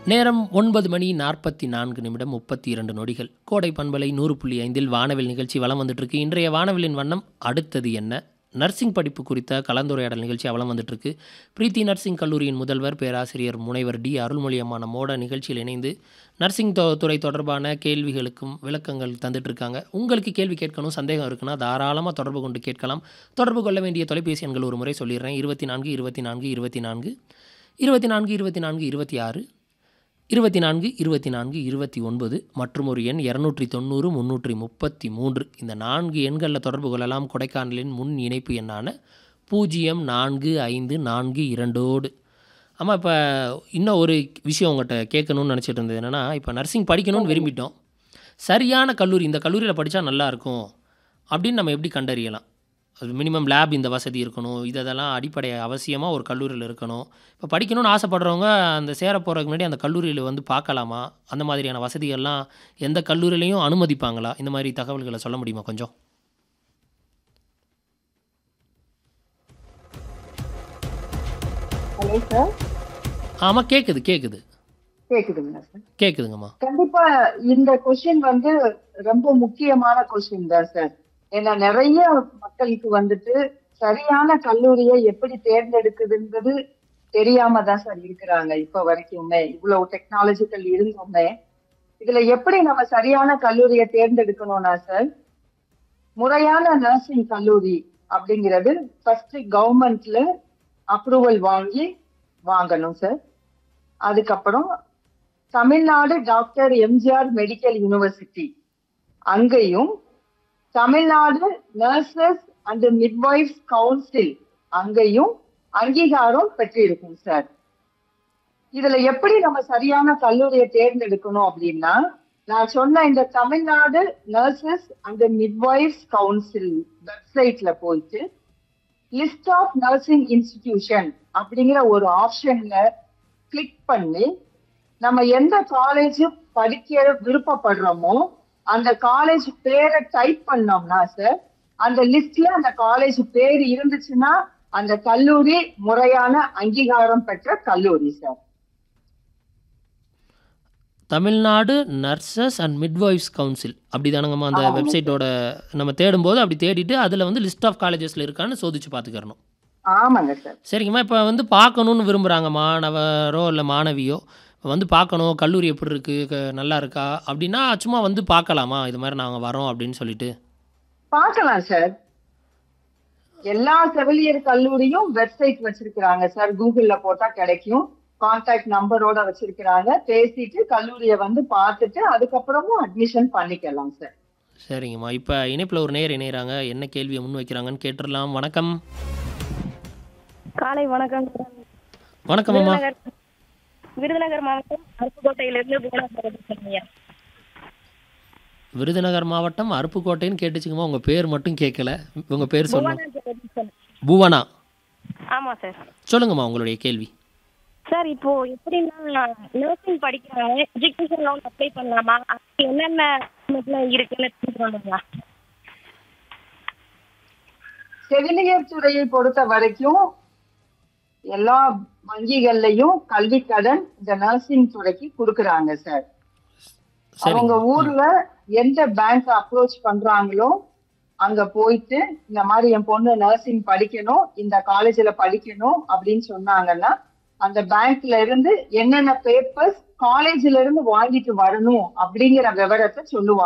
நேரம் ஒன்பது மணி நாற்பத்தி நான்கு நிமிடம் முப்பத்தி இரண்டு நொடிகள் கோடை பண்பலை நூறு புள்ளி ஐந்தில் வானவில் நிகழ்ச்சி வலம் வந்துட்டுருக்கு இன்றைய வானவிலின் வண்ணம் அடுத்தது என்ன நர்சிங் படிப்பு குறித்த கலந்துரையாடல் நிகழ்ச்சி அவலம் வந்துட்டுருக்கு பிரீத்தி நர்சிங் கல்லூரியின் முதல்வர் பேராசிரியர் முனைவர் டி அருள்மொழி அம்மா நம்மோட நிகழ்ச்சியில் இணைந்து நர்சிங் தொ- துறை தொடர்பான கேள்விகளுக்கும் விளக்கங்கள் தந்துட்டு இருக்காங்க உங்களுக்கு கேள்வி கேட்கணும் சந்தேகம் இருக்குன்னா தாராளமாக தொடர்பு கொண்டு கேட்கலாம் தொடர்பு கொள்ள வேண்டிய தொலைபேசி எண்கள் ஒரு முறை சொல்லிடுறேன் இருபத்தி நான்கு இருபத்தி நான்கு இருபத்தி நான்கு இருபத்தி நான்கு இருபத்தி நான்கு இருபத்தி ஆறு இருபத்தி நான்கு இருபத்தி நான்கு இருபத்தி ஒன்பது மற்றும் ஒரு எண் இரநூற்றி தொண்ணூறு முந்நூற்றி முப்பத்தி மூன்று இந்த நான்கு எண்களில் தொடர்பு கொள்ளலாம் கொடைக்கானலின் முன் இணைப்பு எண்ணான பூஜ்ஜியம் நான்கு ஐந்து நான்கு இரண்டோடு ஆமாம் இப்போ இன்னும் ஒரு விஷயம் உங்கள்கிட்ட கேட்கணும்னு நினச்சிட்டு இருந்தது என்னென்னா இப்போ நர்சிங் படிக்கணும்னு விரும்பிட்டோம் சரியான கல்லூரி இந்த கல்லூரியில் படித்தா நல்லாயிருக்கும் அப்படின்னு நம்ம எப்படி கண்டறியலாம் அது மினிமம் லேப் இந்த வசதி இருக்கணும் இதெல்லாம் அடிப்படை அவசியமாக ஒரு கல்லூரியில் இருக்கணும் இப்போ படிக்கணும்னு ஆசைப்படுறவங்க அந்த சேர போகிறதுக்கு முன்னாடி அந்த கல்லூரியில் வந்து பார்க்கலாமா அந்த மாதிரியான வசதிகள்லாம் எந்த கல்லூரியிலையும் அனுமதிப்பாங்களா இந்த மாதிரி தகவல்களை சொல்ல முடியுமா கொஞ்சம் ஹலோ சார் ஆமாம் கேட்குது கேட்குது கேக்குதுங்களா சார் கேட்குதுங்கம்மா கண்டிப்பா இந்த கொஸ்டின் வந்து ரொம்ப முக்கியமான கொஸ்டின் தான் சார் ஏன்னா நிறைய மக்களுக்கு வந்துட்டு சரியான கல்லூரியை எப்படி தேர்ந்தெடுக்குதுன்றது தெரியாம தான் சார் இருக்கிறாங்க இப்ப வரைக்குமே இவ்வளவு டெக்னாலஜிக்கல் இருந்துமே இதுல எப்படி நம்ம சரியான கல்லூரியை தேர்ந்தெடுக்கணும்னா சார் முறையான நர்சிங் கல்லூரி அப்படிங்கிறது ஃபர்ஸ்ட் கவர்மெண்ட்ல அப்ரூவல் வாங்கி வாங்கணும் சார் அதுக்கப்புறம் Tamil Nadu doctor MGR medical university அங்கேயும் Tamil Nadu nurses and midwives council அங்கேயும் அங்கீகாரம் பெற்றிருக்கும் சார் இதுல எப்படி நம்ம சரியான கல்லூரியை தேர்ந்தெடுக்கணும் அப்படின்னா நான் சொன்ன இந்த Tamil Nadu nurses and midwives council வெப்சைட்ல போயிட்டு லிஸ்ட் ஆஃப் நர்சிங் இன்ஸ்டிடியூஷன் அப்படிங்கிற ஒரு ஆப்ஷன்ல கிளிக் பண்ணி நம்ம எந்த காலேஜ் படிக்க விருப்பப்படுறோமோ அந்த காலேஜ் பேரை டைப் பண்ணோம்னா சார் அந்த லிஸ்ட்ல அந்த காலேஜ் பேர் இருந்துச்சுன்னா அந்த கல்லூரி முறையான அங்கீகாரம் பெற்ற கல்லூரி sir Tamil Nadu nurses and midwives council அப்படி தானங்கம்மா அந்த ஆமாம். வெப்சைட்டோட நம்ம தேடும்போது அப்படி தேடிட்டு அதில் வந்து லிஸ்ட் ஆஃப் காலேஜஸில் இருக்கான்னு சோதிச்சு பார்த்துக்கிறணும் ஆமாங்க சார் சரிங்கம்மா இப்போ வந்து பார்க்கணுன்னு விரும்புகிறாங்க மாணவரோ இல்லை மாணவியோ இப்போ வந்து பார்க்கணும் கல்லூரி எப்படி இருக்குது நல்லா இருக்கா அப்படின்னா சும்மா வந்து பார்க்கலாமா இது மாதிரி நாங்கள் வரோம் அப்படின்னு சொல்லிட்டு பார்க்கலாம் சார் எல்லா செவிலியர் கல்லூரியும் வெப்சைட் வச்சிருக்கிறாங்க சார் கூகுள்ல போட்டா கிடைக்கும் கான்டாக்ட் நம்பரோட வச்சிருக்கிறாங்க பேசிட்டு கல்லூரியை வந்து பார்த்துட்டு அதுக்கப்புறமும் அட்மிஷன் பண்ணிக்கலாம் சார் சரிங்கம்மா இப்போ இணைப்பில் ஒரு நேர் இணையறாங்க என்ன கேள்வியை முன் வைக்கிறாங்கன்னு கேட்டுடலாம் வணக்கம் காலை வணக்கம் வணக்கம் அம்மா விருதுநகர் விருதுநகர் மாவட்டம் அருப்புக்கோட்டையிலிருந்து புவனாபுரம் பேசுறேங்க விருதுநகர் மாவட்டம் அருப்புக்கோட்டைன்னு கேட்டுச்சுங்கம்மா உங்கள் பேர் மட்டும் கேட்கல உங்கள் பேர் சொல்லணும் புவனா ஜெகதீசன். புவனா ஆமா சார் சொல்லுங்கம்மா உங்களுடைய கேள்வி சார் இப்போ எப்படின்னா நர்சிங் படிக்கிறாங்க எஜுகேஷன் லோன் அப்ளை பண்ணலாமா அதுக்கு என்னென்ன document இருக்குன்னு தெரிஞ்சுக்கணுங்களா செவிலியர் துறையை பொறுத்த வரைக்கும் எல்லா வங்கிகள்லயும் கல்வி கடன் இந்த நர்சிங் துறைக்கு கொடுக்கறாங்க சார் அவங்க சரிங்க ஊர்ல எந்த பேங்க் அப்ரோச் பண்றாங்களோ அங்க போயிட்டு இந்த மாதிரி என் பொண்ணு நர்சிங் படிக்கணும் இந்த காலேஜ்ல படிக்கணும் அப்படின்னு சொன்னாங்கன்னா அந்த பேங்க்ல இருந்து என்னென்ன பேப்பர்ஸ் காலேஜ்ல இருந்து வாங்கிட்டு வரணும் அப்படிங்கிற விவரத்தை சொல்லுவாங்க